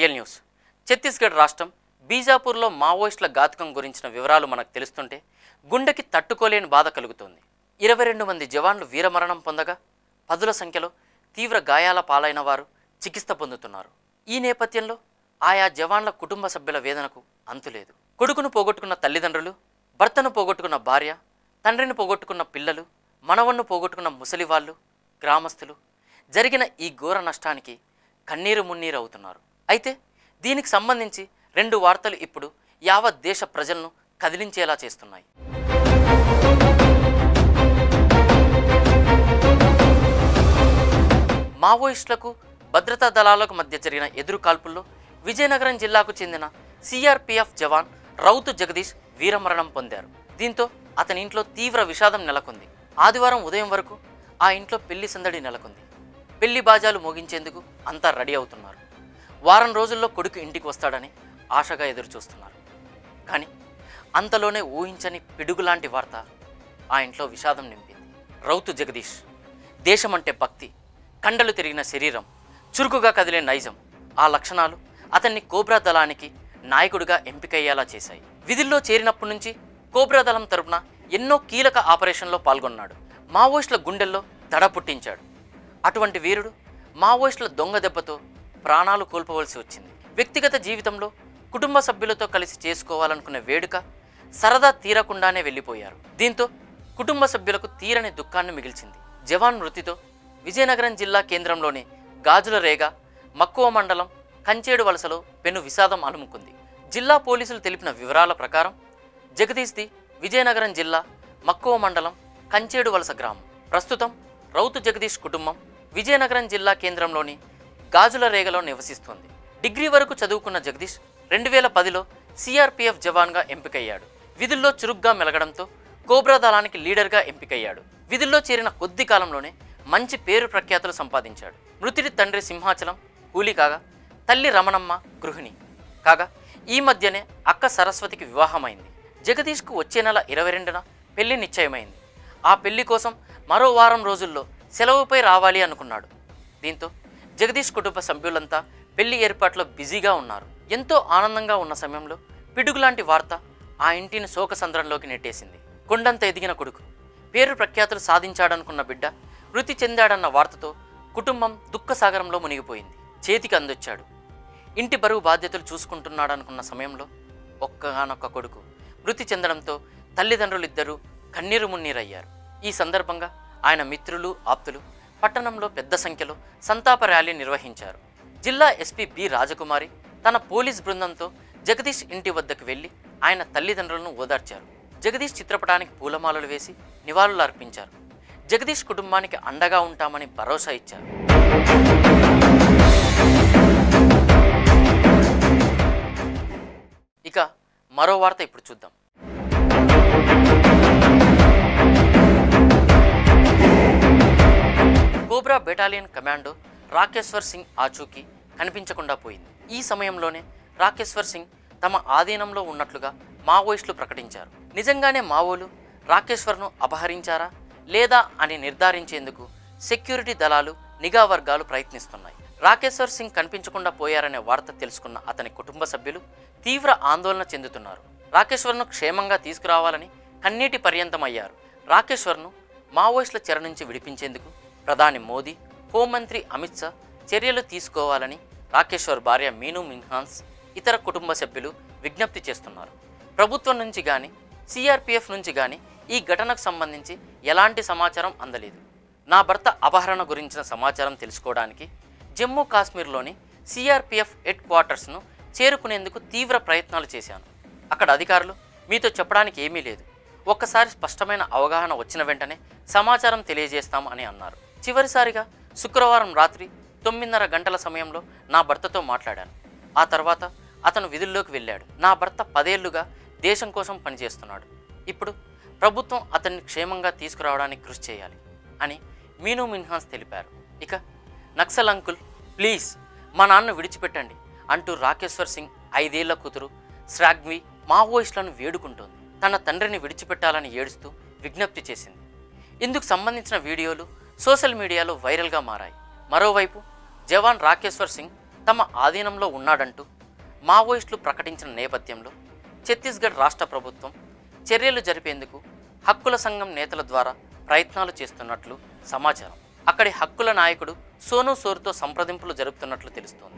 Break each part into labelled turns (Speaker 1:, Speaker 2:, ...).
Speaker 1: YL news Chhattisgarh రాష్ట్రం బీజాపూర్లో మావోయిస్టుల ఘాతుకం గురించిన వివరాలు మనకు తెలుస్తుంటే గుండెకి తట్టుకోలేని బాధ కలుగుతోంది ఇరవై రెండు మంది జవాన్లు వీరమరణం పొందగా పదుల సంఖ్యలో తీవ్ర గాయాల పాలైన వారు చికిత్స పొందుతున్నారు ఈ నేపథ్యంలో ఆయా జవాన్ల కుటుంబ సభ్యుల వేదనకు అంతులేదు కొడుకును పోగొట్టుకున్న తల్లిదండ్రులు భర్తను పోగొట్టుకున్న భార్య తండ్రిని పోగొట్టుకున్న పిల్లలు మనవన్ను పోగొట్టుకున్న ముసలి వాళ్ళు గ్రామస్తులు జరిగిన ఈ ఘోర నష్టానికి కన్నీరు మున్నీరు అవుతున్నారు అయితే దీనికి సంబంధించి రెండు వార్తలు ఇప్పుడు యావత్ దేశ ప్రజలను కదిలించేలా చేస్తున్నాయి మావోయిస్టులకు భద్రతా దళాలకు మధ్య జరిగిన ఎదురు కాల్పుల్లో విజయనగరం జిల్లాకు చెందిన సిఆర్పిఎఫ్ జవాన్ రౌతు జగదీష్ వీరమరణం పొందారు దీంతో అతని ఇంట్లో తీవ్ర విషాదం నెలకొంది ఆదివారం ఉదయం వరకు ఆ ఇంట్లో పెళ్లి సందడి నెలకొంది పెళ్లి బాజాలు మోగించేందుకు అంతా రెడీ అవుతున్నారు వారం రోజుల్లో కొడుకు ఇంటికి వస్తాడని ఆశగా ఎదురు చూస్తున్నారు కానీ అంతలోనే ఊహించని పిడుగులాంటి వార్త ఆ ఇంట్లో విషాదం నింపింది రౌతు జగదీష్ దేశమంటే భక్తి కండలు తిరిగిన శరీరం చురుకుగా కదిలే నైజం ఆ లక్షణాలు అతన్ని కోబ్రా దళానికి నాయకుడిగా ఎంపికయ్యేలా చేశాయి విధుల్లో చేరినప్పటి నుంచి కోబ్రా దళం తరపున ఎన్నో కీలక ఆపరేషన్లో పాల్గొన్నాడు మావోయిస్టుల గుండెల్లో దడ పుట్టించాడు అటువంటి వీరుడు మావోయిస్టుల దొంగ దెబ్బతో ప్రాణాలు కోల్పోవలసి వచ్చింది వ్యక్తిగత జీవితంలో కుటుంబ సభ్యులతో కలిసి చేసుకోవాలనుకునే వేడుక సరదా తీరకుండానే వెళ్ళిపోయారు దీంతో కుటుంబ సభ్యులకు తీరని దుఃఖాన్ని మిగిల్చింది జవాన్ మృతితో విజయనగరం జిల్లా కేంద్రంలోని గాజుల రేగ మక్కువ మండలం కంచేడు వలసలో పెను విషాదం అలుముకుంది జిల్లా పోలీసులు తెలిపిన వివరాల ప్రకారం జగదీష్ది విజయనగరం జిల్లా మక్కువ మండలం కంచేడు వలస గ్రామం ప్రస్తుతం రౌతు జగదీష్ కుటుంబం విజయనగరం జిల్లా కేంద్రంలోని గాజుల రేగలో నివసిస్తోంది డిగ్రీ వరకు చదువుకున్న జగదీష్ రెండు వేల పదిలో సిఆర్పిఎఫ్ జవాన్గా ఎంపికయ్యాడు విధుల్లో చురుగ్గా మెలగడంతో కోబ్రా దళానికి లీడర్గా ఎంపికయ్యాడు విధుల్లో చేరిన కొద్ది కాలంలోనే మంచి పేరు ప్రఖ్యాతులు సంపాదించాడు మృతుడి తండ్రి సింహాచలం కూలీ కాగా తల్లి రమణమ్మ గృహిణి కాగా ఈ మధ్యనే అక్క సరస్వతికి వివాహమైంది జగదీష్కు వచ్చే నెల ఇరవై రెండున పెళ్లి నిశ్చయమైంది ఆ పెళ్లి కోసం మరో వారం రోజుల్లో సెలవుపై రావాలి అనుకున్నాడు దీంతో జగదీష్ కుటుంబ సభ్యులంతా పెళ్లి ఏర్పాట్లో బిజీగా ఉన్నారు ఎంతో ఆనందంగా ఉన్న సమయంలో పిడుగులాంటి వార్త ఆ ఇంటిని శోకసంద్రంలోకి నెట్టేసింది కొండంత ఎదిగిన కొడుకు పేరు ప్రఖ్యాతులు సాధించాడనుకున్న బిడ్డ మృతి చెందాడన్న వార్తతో కుటుంబం దుఃఖసాగరంలో మునిగిపోయింది చేతికి అందొచ్చాడు ఇంటి బరువు బాధ్యతలు చూసుకుంటున్నాడనుకున్న సమయంలో ఒక్కగానొక్క కొడుకు మృతి చెందడంతో తల్లిదండ్రులిద్దరూ కన్నీరు మున్నీరయ్యారు ఈ సందర్భంగా ఆయన మిత్రులు ఆప్తులు పట్టణంలో పెద్ద సంఖ్యలో సంతాప ర్యాలీ నిర్వహించారు జిల్లా ఎస్పీ బి రాజకుమారి తన పోలీస్ బృందంతో జగదీష్ ఇంటి వద్దకు వెళ్లి ఆయన తల్లిదండ్రులను ఓదార్చారు జగదీష్ చిత్రపటానికి పూలమాలలు వేసి నివాళులు అర్పించారు జగదీష్ కుటుంబానికి అండగా ఉంటామని భరోసా ఇచ్చారు ఇక మరో వార్త ఇప్పుడు చూద్దాం cobra battalion commando Rakeshwar Singh ఆచూకీ కనిపించకుండా పోయింది ఈ సమయంలోనే రాకేశ్వర్ సింగ్ తమ ఆధీనంలో ఉన్నట్లుగా మావోయిస్టులు ప్రకటించారు నిజంగానే మావోలు రాకేశ్వర్ను అపహరించారా లేదా అని నిర్ధారించేందుకు సెక్యూరిటీ దళాలు నిఘా వర్గాలు ప్రయత్నిస్తున్నాయి రాకేశ్వర్ సింగ్ కనిపించకుండా పోయారనే వార్త తెలుసుకున్న అతని కుటుంబ సభ్యులు తీవ్ర ఆందోళన చెందుతున్నారు రాకేశ్వర్ను క్షేమంగా తీసుకురావాలని కన్నీటి పర్యంతమయ్యారు రాకేశ్వర్ను మావోయిస్టుల చెర నుంచి విడిపించేందుకు ప్రధాని మోదీ హోంమంత్రి అమిత్ షా చర్యలు తీసుకోవాలని రాకేశ్వర్ భార్య మీనూ మిన్హాన్స్ ఇతర కుటుంబ సభ్యులు విజ్ఞప్తి చేస్తున్నారు ప్రభుత్వం నుంచి కానీ సిఆర్పిఎఫ్ నుంచి కానీ ఈ ఘటనకు సంబంధించి ఎలాంటి సమాచారం అందలేదు నా భర్త అపహరణ గురించిన సమాచారం తెలుసుకోవడానికి జమ్మూ కాశ్మీర్లోని సిఆర్పిఎఫ్ హెడ్ క్వార్టర్స్ను చేరుకునేందుకు తీవ్ర ప్రయత్నాలు చేశాను అక్కడ అధికారులు మీతో చెప్పడానికి ఏమీ లేదు ఒక్కసారి స్పష్టమైన అవగాహన వచ్చిన వెంటనే సమాచారం తెలియజేస్తాం అని అన్నారు చివరిసారిగా శుక్రవారం రాత్రి తొమ్మిదిన్నర గంటల సమయంలో నా భర్తతో మాట్లాడాను ఆ తర్వాత అతను విధుల్లోకి వెళ్ళాడు నా భర్త పదేళ్లుగా దేశం కోసం పనిచేస్తున్నాడు ఇప్పుడు ప్రభుత్వం అతన్ని క్షేమంగా తీసుకురావడానికి కృషి చేయాలి అని మీనూ మిన్హాన్స్ తెలిపారు ఇక నక్సల్ అంకుల్ ప్లీజ్ మా నాన్న విడిచిపెట్టండి అంటూ రాకేశ్వర్ సింగ్ ఐదేళ్ల కూతురు శ్రాగ్వి మావోయిస్టులను వేడుకుంటోంది తన తండ్రిని విడిచిపెట్టాలని ఏడుస్తూ విజ్ఞప్తి చేసింది ఇందుకు సంబంధించిన వీడియోలు సోషల్ మీడియాలో వైరల్గా మారాయి మరోవైపు జవాన్ రాకేశ్వర్ సింగ్ తమ ఆధీనంలో ఉన్నాడంటూ మావోయిస్టులు ప్రకటించిన నేపథ్యంలో ఛత్తీస్గఢ్ రాష్ట్ర ప్రభుత్వం చర్యలు జరిపేందుకు హక్కుల సంఘం నేతల ద్వారా ప్రయత్నాలు చేస్తున్నట్లు సమాచారం అక్కడి హక్కుల నాయకుడు సోను సోర్తో సంప్రదింపులు జరుపుతున్నట్లు తెలుస్తోంది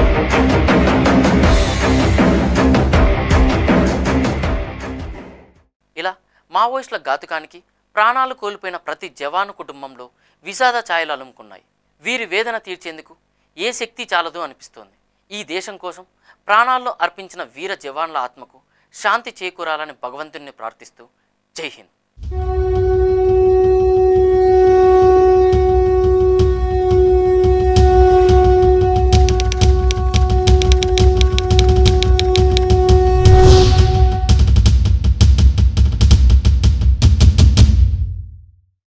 Speaker 1: ఇలా మావోయిస్టుల ఘాతుకానికి ప్రాణాలు కోల్పోయిన ప్రతి జవాను కుటుంబంలో విషాద ఛాయలు అలుముకున్నాయి వీరి వేదన తీర్చేందుకు ఏ శక్తి చాలదు అనిపిస్తోంది ఈ దేశం కోసం ప్రాణాల్లో అర్పించిన వీర జవాన్ల ఆత్మకు శాంతి చేకూరాలని భగవంతుణ్ణి ప్రార్థిస్తూ జై హింద్